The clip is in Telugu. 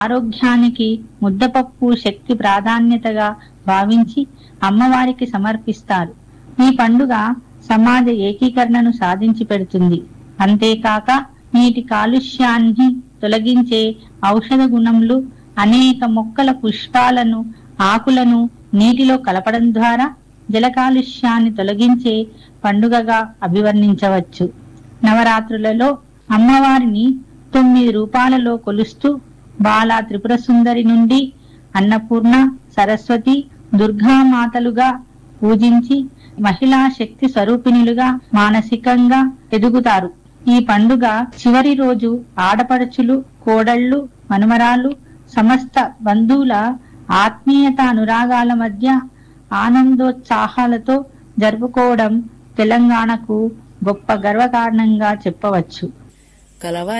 ఆరోగ్యానికి ముద్దపప్పు శక్తి ప్రాధాన్యతగా భావించి అమ్మవారికి సమర్పిస్తారు ఈ పండుగ సమాజ ఏకీకరణను సాధించి పెడుతుంది అంతేకాక నీటి కాలుష్యాన్ని తొలగించే ఔషధ గుణములు అనేక మొక్కల పుష్పాలను ఆకులను నీటిలో కలపడం ద్వారా జల కాలుష్యాన్ని తొలగించే పండుగగా అభివర్ణించవచ్చు నవరాత్రులలో అమ్మవారిని తొమ్మిది రూపాలలో కొలుస్తూ బాలా త్రిపుర సుందరి నుండి అన్నపూర్ణ సరస్వతి దుర్గామాతలుగా పూజించి మహిళా శక్తి స్వరూపిణులుగా మానసికంగా ఎదుగుతారు ఈ పండుగ చివరి రోజు ఆడపడుచులు కోడళ్ళు మనుమరాలు సమస్త బంధువుల ఆత్మీయత అనురాగాల మధ్య ఆనందోత్సాహాలతో జరుపుకోవడం తెలంగాణకు గొప్ప గర్వకారణంగా చెప్పవచ్చు కలవా